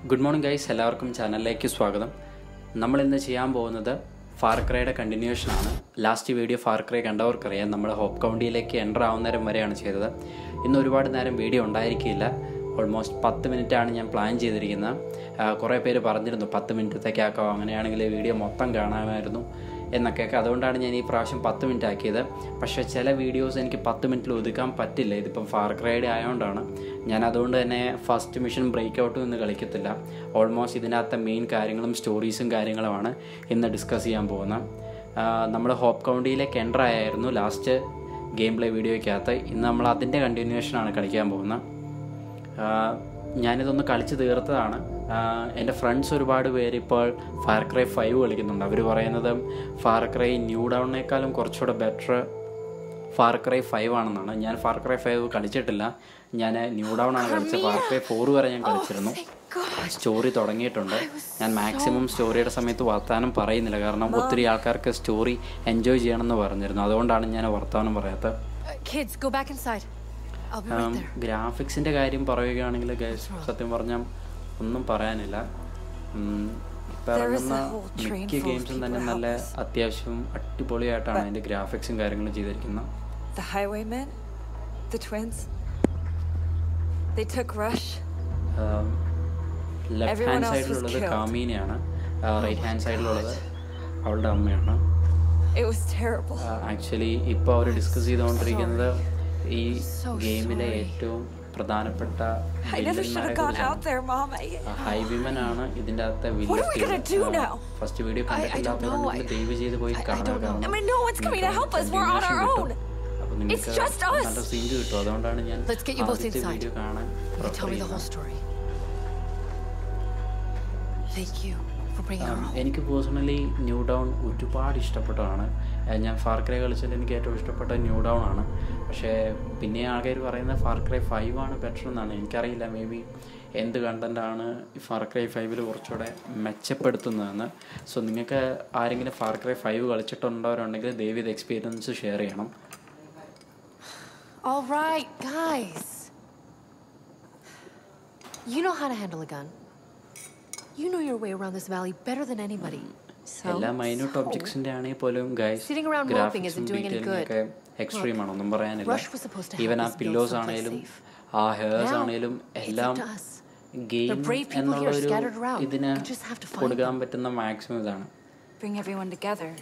Good morning guys എല്ലാവർക്കും ചാനലിലേക്ക് സ്വാഗതം നമ്മൾ ഇന്ന് ചെയ്യാൻ പോകുന്നത് ഫാർക്രയുടെ കണ്ടിന്യൂഷൻ ആണ് ലാസ്റ്റ് വീഡിയോ ഫാർക്രൈ കണ്ടവർക്കറിയാം നമ്മൾ ഹോപ്പ് കൗണ്ടിയിലേക്ക് എൻ്റർ ആവുന്നേരം വരെയാണ് ചെയ്തത് ഇന്ന് ഒരുപാട് നേരം വീഡിയോ ഉണ്ടായിരിക്കില്ല ഓൾമോസ്റ്റ് പത്ത് മിനിറ്റാണ് ഞാൻ പ്ലാൻ ചെയ്തിരിക്കുന്നത് ആ, കുറേ പേര് പറഞ്ഞിരുന്നു പത്ത് മിനിറ്റത്തേക്കാക്കോ അങ്ങനെയാണെങ്കിൽ വീഡിയോ മൊത്തം കാണാമായിരുന്നു എന്നൊക്കെയൊക്കെ അതുകൊണ്ടാണ് ഞാൻ ഈ പ്രാവശ്യം പത്ത് മിനിറ്റ് ആക്കിയത് പക്ഷേ ചില വീഡിയോസ് എനിക്ക് പത്ത് മിനിറ്റിൽ ഒതുക്കാൻ പറ്റില്ല ഇതിപ്പം ഫാർക്രൈഡ് ആയതുകൊണ്ടാണ് ഞാൻ അതുകൊണ്ട് തന്നെ ഫസ്റ്റ് മിഷൻ ബ്രേക്ക് ഔട്ടും ഇന്ന് കളിക്കത്തില്ല ഓൾമോസ്റ്റ് ഇതിനകത്തെ മെയിൻ കാര്യങ്ങളും സ്റ്റോറീസും കാര്യങ്ങളുമാണ് ഇന്ന് ഡിസ്കസ് ചെയ്യാൻ പോകുന്നത് നമ്മൾ ഹോപ്പ് കൗണ്ടിയിലേക്ക് എൻ്റർ ആയായിരുന്നു ലാസ്റ്റ് ഗെയിം പ്ലേ വീഡിയോയ്ക്കകത്ത് ഇന്ന് നമ്മൾ അതിൻ്റെ കണ്ടിന്യൂഷനാണ് കളിക്കാൻ പോകുന്നത് ആഹ് ഞാനിതൊന്ന് കളിച്ച് തീർത്തതാണ് ആഹ് എൻ്റെ ഫ്രണ്ട്സ് ഒരുപാട് പേര് ഇപ്പോൾ ഫയർ ക്രൈ ഫൈവ് കളിക്കുന്നുണ്ട് അവർ പറയുന്നത് ഫയർ ക്രൈ ന്യൂ ഡൗണിനേക്കാളും കുറച്ചുകൂടെ ബെറ്റർ ഫാർ ക്രൈ ഫൈവ് ആണെന്നാണ് ഞാൻ ഫാർ ക്രൈ ഫൈവ് കളിച്ചിട്ടില്ല ഞാൻ ന്യൂ ഡൗൺ ആണ് കളിച്ചത് ഫാർ ക്രൈ ഫോർ വരെ ഞാൻ കളിച്ചിരുന്നു സ്റ്റോറി തുടങ്ങിയിട്ടുണ്ട് ഞാൻ മാക്സിമം സ്റ്റോറിയുടെ സമയത്ത് വർത്തമാനം പറയുന്നില്ല കാരണം ഒത്തിരി ആൾക്കാർക്ക് സ്റ്റോറി എൻജോയ് ചെയ്യണമെന്ന് പറഞ്ഞിരുന്നു അതുകൊണ്ടാണ് ഞാൻ വർത്തമാനം പറയാത്തത് Uh, kids, go back inside. I'll be right there. ഗ്രാഫിക്സിൻ്റെ കാര്യം പറയുകയാണെങ്കിൽ guys, സത്യം പറഞ്ഞാൽ ഒന്നും പറയാനില്ല ഉം, ഇപ്പം There is ഇറങ്ങുന്ന a whole train മിക്ക full of ഗെയിംസും തന്നെ people നല്ല helpless. അത്യാവശ്യം അടിപൊളിയായിട്ടാണ് അതിൻ്റെ ഗ്രാഫിക്സും കാര്യങ്ങളും ചെയ്തിരിക്കുന്നത് The highwaymen? The twins? They took Rush? Left Everyone hand else was സൈഡിലുള്ളത് killed. കാമീനയാണ് റൈറ്റ് ഹാൻഡ് സൈഡിലുള്ളത് അവളുടെ അമ്മയാണ് It was terrible. ആക്ച്വലി ഇപ്പോൾ അവർ ഡിസ്കസ് ചെയ്തുകൊണ്ടിരിക്കുന്നത് ഈ So ഗെയിമിലെ sorry. ഏറ്റവും പ്രധാനപ്പെട്ട I never should have gone out there, Mom. I, ഹൈവിമൻ ആണ് ഇതിന്റെ അകത്തെ What are we gonna do now? First video I- I don't know. കണ്ടിട്ടില്ലാത്തതുകൊണ്ട് ദയവ് ചെയ്ത് പോയി I- I കാണുക don't know. കാരണം I mean, no one's coming to help us. We're on our own. അപ്പൊ It's നിങ്ങൾക്ക് just us. നല്ല zinc കിട്ടും അതുകൊണ്ടാണ് ഞാൻ Let's get you both ആദ്യത്തെ inside. വീഡിയോ കാണാൻ You can tell me the whole prefer story. Thank you for bringing her ചെയ്യുന്നത്. home. എനിക്ക് പേഴ്സണലി ന്യൂ ഡൗൺ ഒരുപാട് ഇഷ്ടപ്പെട്ടതാണ് ഏഹ് ഞാൻ ഫാർക്രൈ കളിച്ചതിൽ എനിക്ക് ഏറ്റവും ഇഷ്ടപ്പെട്ട ന്യൂ ഡൗൺ ആണ് പക്ഷേ പിന്നെ ആൾക്കാർ പറയുന്നത് ഫാർക്രൈ ഫൈവ് ആണ് ബെറ്റർ എന്നാണ് എനിക്കറിയില്ല മേ ബി എന്ത് കണ്ടൻ്റാണ് ഈ ഫാർക്രൈ ഫൈവിൽ കുറച്ചുകൂടെ മെച്ചപ്പെടുത്തുന്നതെന്ന് സോ നിങ്ങൾക്ക് ആരെങ്കിലും ഫാർക്രൈ ഫൈവ് കളിച്ചിട്ടുണ്ടവരുണ്ടെങ്കിൽ ദയവ് ഇത് എക്സ്പീരിയൻസ് ഷെയർ ചെയ്യണം All right, guys. You know how to handle a gun. You know your way around this valley better than anybody. So, എല്ലാ മൈന്യൂട്ട് ഒബ്ജക്ട്സിന്റെ ആണെങ്കിൽ പോലും guys Sitting around moping isn't doing any good. ഒക്കെ extreme ആണ് ഒന്നും പറയാനില്ല Rush was supposed to help even ആ us build pillows someplace ആണെങ്കിലും safe. ആ ഹെയർസ് Now, ആണെങ്കിലും it's എല്ലാം up to us. Game The brave people here എന്നുള്ളൊരു scattered around. ഇതിന് We just have to find കൊടുക്കാൻ പറ്റുന്ന മാക്സിമം ഇതാണ് bring everyone together.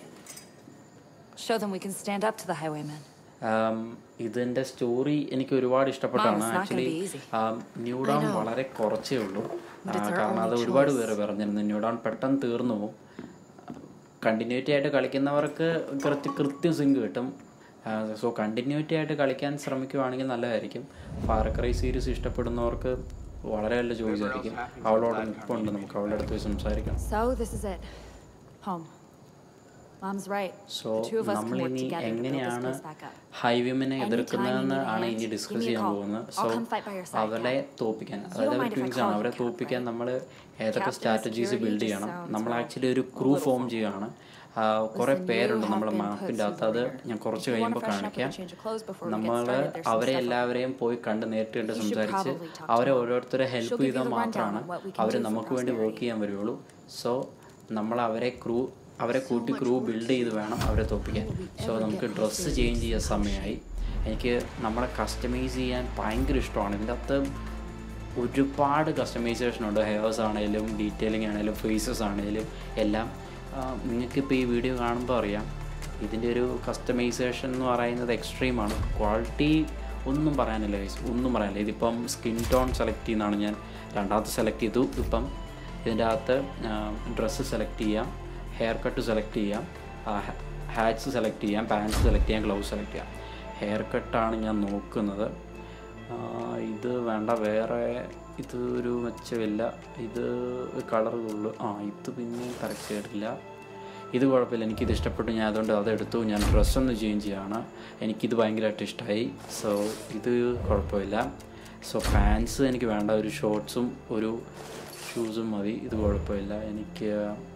Show them we can stand up to the highwaymen. ആം, ഇതിന്റെ story എനിക്ക് ഒരുപാട് ഇഷ്ടപ്പെട്ടാണ് Mom, it's not actually gonna be easy. New Dawn I know. വളരെ കുറച്ചേ ഉള്ളൂ But ആ, it's our കാരണം അത് only ഒരുപാട് choice. പേര് പറഞ്ഞിരുന്നു ന്യൂ ഡൗൺ പെട്ടെന്ന് തീർന്നു പോകും കണ്ടിന്യൂറ്റി ആയിട്ട് കളിക്കുന്നവർക്ക് കൃത്യ കൃത്യം സിങ്ക് കിട്ടും സോ കണ്ടിന്യൂറ്റി ആയിട്ട് കളിക്കാൻ ശ്രമിക്കുവാണെങ്കിൽ നല്ലതായിരിക്കും ഫാർക്കറൈ സീരീസ് ഇഷ്ടപ്പെടുന്നവർക്ക് വളരെ നല്ല ചോയ്സ് ആയിരിക്കും അവളോട് നിൽപ്പുണ്ട് നമുക്ക് അവളുടെ അടുത്ത് പോയി സംസാരിക്കണം So, this is it. Home. Mom's right. So the two of us can നമ്മൾ work ഇനി together to build this എങ്ങനെയാണ് place back up. ഹൈവിമിനെ Anytime എതിർക്കുന്നതെന്ന് you need a ആണ് hand, ഇനി give ഡിസ്കസ് me a ചെയ്യാൻ call. പോകുന്നത് I'll so come fight by your side, അവരെ Kat. തോപ്പിക്കാൻ You അതായത് don't അവർ mind if I twins call ആണ് you അവരെ Kat, തോപ്പിക്കാൻ right? നമ്മൾ ഏതൊക്കെ Captain of strategies security build just ചെയ്യണം sounds നമ്മൾ well, ആക്ച്വലി ഒരു a crew little form formal. ചെയ്യുകയാണ് കുറേ Listen, പേരുണ്ട് you നമ്മുടെ have been മാപ്പിൻ്റെ put അകത്ത് അത് through the ഞാൻ കുറച്ച് ringer. If you wanna കഴിയുമ്പോൾ freshen up with a കാണിക്കാം change of clothes before we get നമ്മൾ started, there's some അവരെ stuff up. എല്ലാവരെയും പോയി കണ്ട് നേരിട്ട് കണ്ട് You should സംസാരിച്ച് probably talk to അവരെ her. ഓരോരുത്തരെ She'll ഹെൽപ്പ് give you ചെയ്താൽ the rundown മാത്രമാണ് on what we can അവർ do for നമുക്ക് വേണ്ടി വർക്ക് prosperity. ചെയ്യാൻ വരുള്ളൂ സോ നമ്മൾ അവരെ ക്രൂ അവരെ കൂട്ടി ക്രൂ ബിൽഡ് ചെയ്ത് വേണം അവരെ തോപ്പിക്കാൻ സോ നമുക്ക് ഡ്രസ്സ് ചേഞ്ച് ചെയ്യാൻ സമയമായി എനിക്ക് നമ്മളെ കസ്റ്റമൈസ് ചെയ്യാൻ ഭയങ്കര ഇഷ്ടമാണ് ഇതിൻ്റെ അകത്ത് ഒരുപാട് കസ്റ്റമൈസേഷൻ ഉണ്ട് ഹെയർസ് ആണെങ്കിലും ഡീറ്റെയിലിംഗ് ആണെങ്കിലും ഫേസസ് ആണെങ്കിലും എല്ലാം നിങ്ങൾക്കിപ്പോൾ ഈ വീഡിയോ കാണുമ്പോൾ അറിയാം ഇതിൻ്റെ ഒരു കസ്റ്റമൈസേഷൻ എന്ന് പറയുന്നത് എക്സ്ട്രീമാണ് ക്വാളിറ്റി ഒന്നും പറയാനില്ല ഗൈസ് ഒന്നും പറയാനില്ല ഇതിപ്പം സ്കിൻ ടോൺ സെലക്ട് ചെയ്യുന്നതാണ് ഞാൻ രണ്ടാമത്തെ സെലക്ട് ചെയ്തു ഇപ്പം ഇതിൻ്റെ അകത്ത് ഡ്രസ്സ് സെലക്ട് ചെയ്യാം ഹെയർ കട്ട് സെലക്ട് ചെയ്യാം ഹാറ്റ്സ് സെലക്ട് ചെയ്യാം പാൻസ് സെലക്ട് ചെയ്യാം ഗ്ലൗസ് സെലക്ട് ചെയ്യാം ഹെയർ കട്ടാണ് ഞാൻ നോക്കുന്നത് ആ, ഇത് വേണ്ട വേറെ ഇത് ഒരു മെച്ചമില്ല ഇത് കളർ ഉള്ളു ആ ഇത് പിന്നെ കറക്റ്റ് ആയിട്ടില്ല ഇത് കുഴപ്പമില്ല എനിക്കിത് ഇഷ്ടപ്പെട്ടു ഞാൻ അതുകൊണ്ട് അതെടുത്തു ഞാൻ ഡ്രസ്സൊന്ന് ചേഞ്ച് ചെയ്യാണ് എനിക്കിത് ഭയങ്കരമായിട്ട് ഇഷ്ടമായി സോ ഇത് കുഴപ്പമില്ല സോ പാൻസ് എനിക്ക് വേണ്ട ഒരു ഷോർട്ട്സും ഒരു ഷൂസും മതി ഇത് കുഴപ്പമില്ല എനിക്ക്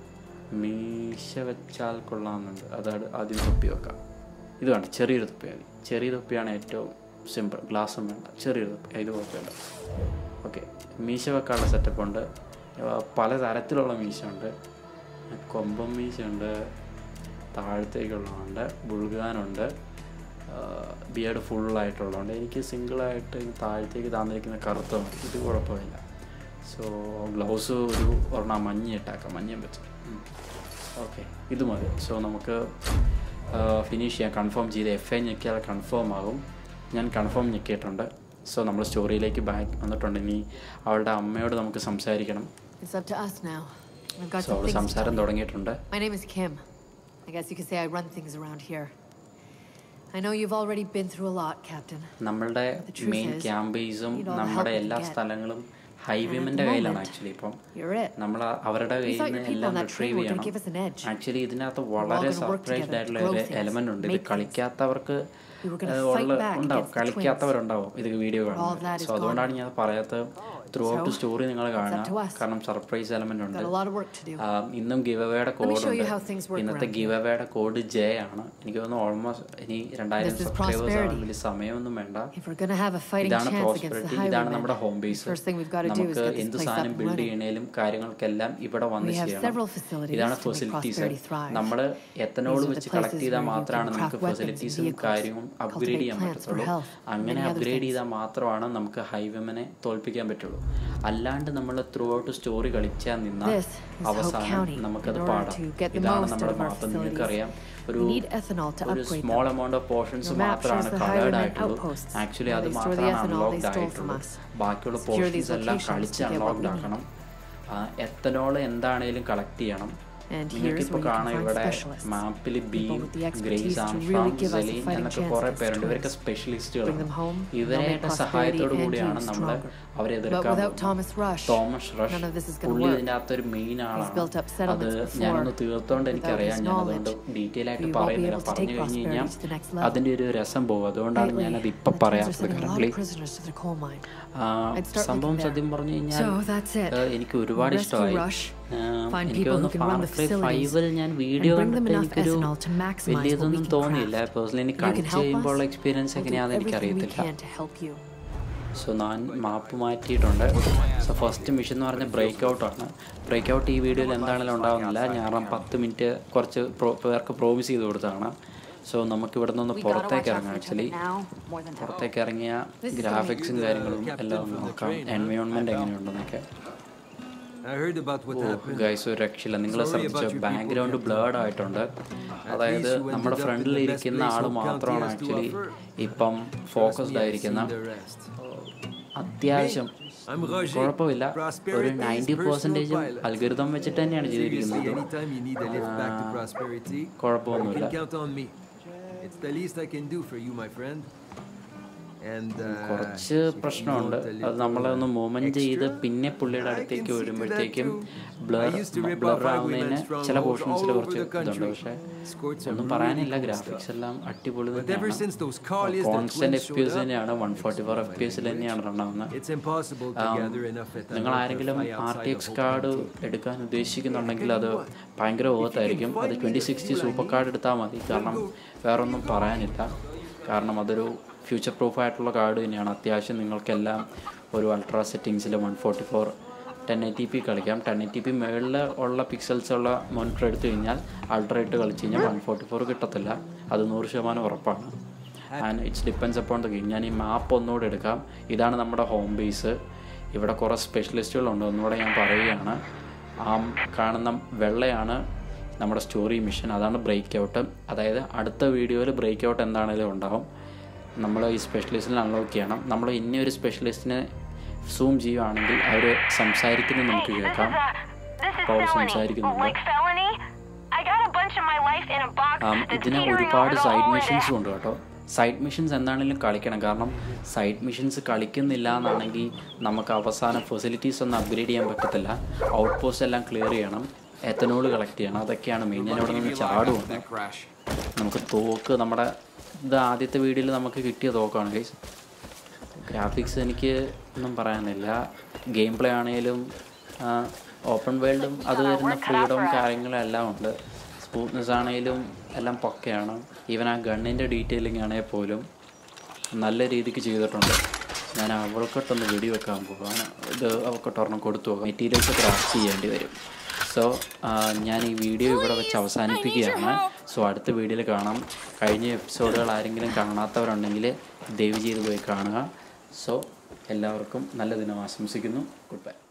മീശ വെച്ചാൽ കൊള്ളാമെന്നുണ്ട് അതാണ് ആദ്യം തൊപ്പി വെക്കാം ഇത് വേണ്ട ചെറിയൊരു തൊപ്പി മതി ചെറിയ തൊപ്പിയാണ് ഏറ്റവും സിമ്പിൾ ഗ്ലാസ്സും വേണ്ട ചെറിയൊരു തൊപ്പി ഇത് കുഴപ്പമില്ല ഓക്കെ മീശ വെക്കാനുള്ള സെറ്റപ്പ് ഉണ്ട് ആ, പല തരത്തിലുള്ള മീശയുണ്ട് കൊമ്പൻ മീശയുണ്ട് താഴത്തേക്കുള്ളതുണ്ട് ബുൾഗാനുണ്ട് ബിയർഡ് ഫുള്ളായിട്ടുള്ളതുണ്ട് എനിക്ക് സിംഗിളായിട്ട് താഴത്തേക്ക് താന്നിരിക്കുന്ന കറുത്ത മതി ഇത് കുഴപ്പമില്ല സോ ഗ്ലൗസ് ഒരു ഒരെണ്ണം മഞ്ഞ ഇട്ടാക്കാം മഞ്ഞയും വെച്ച് ഓക്കെ ഇത് മതി സോ നമുക്ക് ഫിനിഷ് ചെയ്യാം കൺഫേം ചെയ്ത് എഫ് ഐ ഞെക്കിയാൽ കൺഫേം ആകും ഞാൻ കൺഫേം ഞെക്കിയിട്ടുണ്ട് സോ നമ്മൾ സ്റ്റോറിയിലേക്ക് ബാക്ക് വന്നിട്ടുണ്ട് ഇനി അവളുടെ അമ്മയോട് നമുക്ക് സംസാരിക്കണം It's up to us now. I've got so some അവൾ things to സംസാരം tell you. തുടങ്ങിയിട്ടുണ്ട് My name is Kim. I guess you could say I run things around here. I know you've already been through a lot, Captain. നമ്മളുടെ The truth main is, ക്യാമ്പേഴ്സും you need all the നമ്മുടെ help we എല്ലാ can get. സ്ഥലങ്ങളും And at ഹൈവേമിൻ്റെ the കയ്യിലാണ് moment, actually ഇപ്പം You're it. നമ്മൾ അവരുടെ We കയ്യിൽ thought നിന്ന് your people എല്ലാം on that train retrieve were gonna ചെയ്യണം give us an edge. Actually ഇതിനകത്ത് all വളരെ gonna work surprised together to ആയിട്ടുള്ള grow ഒരു things, എലമെന്റ് ഉണ്ട് ഇത് make things. കളിക്കാത്തവർക്ക് We were gonna uh, fight ഉള്ള back ഉണ്ടാവും against the twins. കളിക്കാത്തവരുണ്ടാവും ഇത് വീഡിയോ All കാണുന്നത് that is സോ അതുകൊണ്ടാണ് gone. ഞാൻ പറയാത്തത് ത്രൂ ഔട്ട് So, സ്റ്റോറി നിങ്ങൾ it's up കാണാം to us. കാരണം സർപ്രൈസ് എലമെന്റ് ഉണ്ട് Got a lot of work to do. ആ, ഇന്നും ഗിവ് അവയുടെ Let me code show you ഉണ്ട് how things work ഇന്നത്തെ around ഗിവ് അവയുടെ കോഡ് ജെ ആണ് എനിക്ക് തോന്നുന്നു ഓൾമോസ്റ്റ് ഇനി രണ്ടായിരം This is സബ്സ്ക്രൈബേഴ്സ് ആവാൻ prosperity. വലിയ സമയമൊന്നും വേണ്ട If we're gonna have a fighting ഇതാണ് chance against the പ്രോസ്പെറിറ്റി ഇതാണ് നമ്മുടെ home highwaymen, base first thing we've got to do is നമുക്ക് get this എന്ത് place up സാധനം and ബിൽഡ് running. ചെയ്യണേലും കാര്യങ്ങൾക്കെല്ലാം ഇവിടെ വന്ന് We have ചെയ്യണം several facilities ഇതാണ് to make facilities prosperity thrive. നമ്മൾ എത്തനോൾ These are the വെച്ച് കളക്ട് places ചെയ്താൽ where you മാത്രമാണ് can നമുക്ക് crack weapons and ഫെസിലിറ്റീസും vehicles, കാര്യവും അപ്ഗ്രേഡ് ചെയ്യാൻ cultivate plants for പറ്റത്തുള്ളൂ health, അങ്ങനെ many other അപ്ഗ്രേഡ് things. ചെയ്താൽ മാത്രമാണ് നമുക്ക് ഹൈവേമനെ തോൽപ്പിക്കാൻ പറ്റുള്ളൂ അല്ലാണ്ട് നമ്മൾ ത്രൂ ഔട്ട് സ്റ്റോറി കളിച്ചാൽ നിന്നാൽ This is Hope അവസാനം County. നമുക്കത് In order പാടാം to get the ഇതാണ് most നമ്മുടെ out of our map facilities, നിങ്ങൾക്കറിയാം ഒരു we need ethanol to ഒരു upgrade small them. Amount of portions Your map മാത്രമാണ് shows the കളേർഡ് highwaymen ആയിട്ടുള്ളൂ outposts, ആക്ച്വലി where അത് they store the മാത്രമാണ് ethanol they unlocked stole from ആയിട്ടുള്ളൂ us. ബാക്കിയുള്ള Secure these portions എല്ലാം locations കളിച്ച് to get what we unlocked ആക്കണം ethanol എന്താണേലും കളക്ട് ചെയ്യണം And here's നിങ്ങൾക്കിപ്പോൾ where you can കാണാം find ഇവിടെ specialists. മാപ്പിൽ ബീം People with the expertise Grace to ആംഫാം really give us a Selene fighting എന്നൊക്കെ chance കുറേ against പേരുണ്ട് ഇവരൊക്കെ twins. സ്പെഷ്യലിസ്റ്റുകളാണ് Bring them home, they'll ഇവരെയൊക്കെ make prosperity സഹായത്തോടു and കൂടിയാണ് you നമ്മൾ stronger. അവരെ But എതിർക്കാൻ without പോകുന്നത്. Thomas Rush, Thomas Rush none of this is gonna പുള്ളി work. ഇതിൻ്റെ അകത്തൊരു മെയിൻ ആളാണ് built up അത് settlements before. ഞാനൊന്ന് തീർത്തോണ്ട് Without എനിക്കറിയാം his ഞാൻ അതുകൊണ്ട് knowledge, ഡീറ്റെയിൽ ആയിട്ട് we won't be പറയുന്നില്ല able to പറഞ്ഞു take കഴിഞ്ഞ് കഴിഞ്ഞാൽ prosperity to the next level. അതിൻ്റെ ഒരു രസം പോകും അതുകൊണ്ടാണ് Lately, ഞാനത് the ഇപ്പം twins are പറയാത്തത് sending a lot correctly of prisoners to the coal mine. ആ, I'd start സംഭവം looking സത്യം there. പറഞ്ഞു കഴിഞ്ഞാൽ So, that's it. ഏഹ്, എനിക്ക് ഒരുപാട് Rescue ഇഷ്ടമായി Rush, ഏഹ്, find എനിക്ക് people who തോന്നുന്നു can run Far the Cry facilities, ഫൈവിൽ ഞാൻ വീഡിയോ and bring them കണ്ടിട്ട് enough എനിക്കൊരു ethanol to maximize what we വലിയതൊന്നും can തോന്നിയില്ല craft. പേഴ്സണലി You can കളിച്ച് help കഴിയുമ്പോൾ us. എക്സ്പീരിയൻസ് We'll do എങ്ങനെയാണെന്ന് everything we എനിക്കറിയത്തില്ല can to help you. So ഞാൻ മാപ്പ് മാറ്റിയിട്ടുണ്ട് സോ ഫസ്റ്റ് മിഷൻ എന്ന് പറഞ്ഞ ബ്രേക്ക് ഔട്ടാണ് ബ്രേക്ക് ഔട്ട് ഈ വീഡിയോയിൽ എന്താണെങ്കിലും ഉണ്ടാവുന്നില്ല ഞാൻ പത്ത് മിനിറ്റ് കുറച്ച് പ്രോ- പേർക്ക് പ്രോമിസ് ചെയ്ത് കൊടുത്തതാണ് സോ നമുക്ക് ഇവിടെ നിന്ന് We gotta പുറത്തേക്ക് watch out ഇറങ്ങാം for each other actually now more than ever. പുറത്തേക്ക് ഇറങ്ങിയ This is ഗ്രാഫിക്സും only- കാര്യങ്ങളും Captain എല്ലാം for the നോക്കാം train, huh? Environment I found. എങ്ങനെയുണ്ടെന്നൊക്കെ I heard about what happened. Guys ഒരു രക്ഷയില്ല നിങ്ങൾ Sorry ശ്രദ്ധിച്ചോ about your people, background Captain. Blurred ആയിട്ടുണ്ട് അതായത് least you ended നമ്മുടെ up in ഫ്രണ്ടിൽ the best ഇരിക്കുന്ന place ആൾ Hope County മാത്രമാണ് has to ആക്ച്വലി offer. ഇപ്പം Trust ഫോക്കസ്ഡ് me, I've ആയിരിക്കുന്ന seen the rest. അത്യാവശ്യം I'm Roger, കുഴപ്പമില്ല ഒരു Prosperity's നയൻറ്റി personal പെർസെൻറ്റേജും pilot. അൽഗരിതം വെച്ചിട്ട് തന്നെയാണ് Seriously, ചെയ്തിരിക്കുന്നത് anytime you need a lift back to Ah, prosperity, you കുഴപ്പമൊന്നുമില്ല can count on me. It's the least I can do for you, my friend. And uh, കുറച്ച് if you പ്രശ്നമുണ്ട് want a അത് നമ്മളെ ഒന്ന് little, uh, movement ചെയ്ത് extra, പിന്നെ പുള്ളിയുടെ I can അടുത്തേക്ക് see to വരുമ്പോഴത്തേക്കും that too. Blur I used to rip blur off ആവുന്നതിന് highwaymen ചില strongholds പോർഷൻസിൽ all കുറച്ച് over the ഇതുണ്ട് country. പക്ഷേ Scored some ഒന്നും really പറയാനില്ല cool ഗ്രാഫിക്സ് stuff. എല്ലാം അടിപൊളി But ever since those collies that constant twins F P S showed up, തന്നെയാണ് one forty four F P എസിൽ തന്നെയാണ് റൺ ആവുന്നത് It's impossible to Um, gather enough ethanol നിങ്ങൾ to ആരെങ്കിലും fly R outside T of X Hope card County. എടുക്കാൻ ഉദ്ദേശിക്കുന്നുണ്ടെങ്കിൽ അത് ഭയങ്കര ഓർത്തായിരിക്കും അത് ട്വൻറ്റി സിക്സ്റ്റി സൂപ്പർ കാർഡ് എടുത്താൽ മതി കാരണം വേറൊന്നും പറയാനില്ല കാരണം അതൊരു ഫ്യൂച്ചർ പ്രൂഫ് ആയിട്ടുള്ള കാർഡ് തന്നെയാണ് അത്യാവശ്യം നിങ്ങൾക്കെല്ലാം ഒരു അൾട്രാ സെറ്റിങ്സിൽ one forty four ten eighty p കളിക്കാം ടെൻ എ ടി പി മുകളിൽ ഉള്ള പിക്സൽസ് ഉള്ള മോണിറ്റർ എടുത്തു കഴിഞ്ഞാൽ അൾട്രാ ഇട്ട് കളിച്ച് കഴിഞ്ഞാൽ വൺ ഫോർട്ടി ഫോർ കിട്ടത്തില്ല അത് നൂറ് ശതമാനം ഉറപ്പാണ് and it's depends upon the game ഞാൻ ഈ മാപ്പ് ഒന്നുകൂടെ എടുക്കാം ഇതാണ് നമ്മുടെ ഹോം ബേസ് ഇവിടെ കുറേ സ്പെഷ്യലിസ്റ്റുകളുണ്ട് ഒന്നുകൂടെ ഞാൻ പറയുകയാണ് ആ കാണുന്ന വെള്ളയാണ് നമ്മുടെ സ്റ്റോറി മിഷൻ അതാണ് ബ്രേക്ക് ഔട്ട് അതായത് അടുത്ത വീഡിയോയിൽ ബ്രേക്ക് ഔട്ട് എന്താണെങ്കിലും ഉണ്ടാവും നമ്മൾ ഈ സ്പെഷ്യലിസ്റ്റിനെ അൺലോക്ക് ചെയ്യണം നമ്മൾ ഇനി ഒരു സ്പെഷ്യലിസ്റ്റിനെ സൂം ചെയ്യുവാണെങ്കിൽ അവർ സംസാരിക്കുന്നത് നമുക്ക് കേൾക്കാം This is Paul felony. സംസാരിക്കുന്നുണ്ട്. Like felony? I got a bunch of my life in a box am, that's ഇതിന് teetering ഒരുപാട് over to side all of മിഷൻസും it. ഉണ്ട് കേട്ടോ സൈഡ് മിഷൻസ് എന്താണെങ്കിലും കളിക്കണം കാരണം സൈഡ് മിഷൻസ് കളിക്കുന്നില്ല എന്നാണെങ്കിൽ നമുക്ക് അവസാനം ഫെസിലിറ്റീസ് ഒന്നും അപ്ഗ്രേഡ് ചെയ്യാൻ പറ്റത്തില്ല ഔട്ട് പോസ്റ്റ് എല്ലാം ക്ലിയർ ചെയ്യണം എത്തനോൾ കളക്ട് ചെയ്യണം അതൊക്കെയാണ് മെയിൻ ഞാൻ ഇവിടെ നിന്ന് ചാടുവാണ് നമുക്ക് തോക്ക് നമ്മുടെ ഇത് ആദ്യത്തെ വീഡിയോയിൽ നമുക്ക് കിട്ടിയ തോക്കാണ് ഗൈസ് ഗ്രാഫിക്സ് എനിക്ക് ഒന്നും പറയാനില്ല ഗെയിം പ്ലേ ആണെങ്കിലും ഓപ്പൺ വേൾഡും അത് വരുന്ന ഫ്രീഡവും കാര്യങ്ങളും എല്ലാം ഉണ്ട് സ്മൂത്ത്നെസ് ആണെങ്കിലും എല്ലാം പക്കയാണ് ഈവൻ ആ ഗണ്ണിൻ്റെ ഡീറ്റെയിലിംഗ് ആണെങ്കിൽ പോലും നല്ല രീതിക്ക് ചെയ്തിട്ടുണ്ട് ഞാൻ അവൾക്കൊട്ടൊന്ന് വെടി വെക്കാൻ പോവുകയാണ് ഇത് അവൾക്കൊട്ടൊരെണ്ണം കൊടുത്തു പോകാം മെറ്റീരിയൽസ് ക്രാഫ്റ്റ് ചെയ്യേണ്ടി വരും സോ ഞാൻ ഈ വീഡിയോ ഇവിടെ വെച്ച് അവസാനിപ്പിക്കുകയാണ് സോ അടുത്ത വീഡിയോയിൽ കാണാം കഴിഞ്ഞ എപ്പിസോഡുകൾ ആരെങ്കിലും കാണാത്തവരുണ്ടെങ്കിൽ ദയവ് ചെയ്ത് പോയി കാണുക സോ എല്ലാവർക്കും നല്ല ദിനം ആശംസിക്കുന്നു ഗുഡ് ബൈ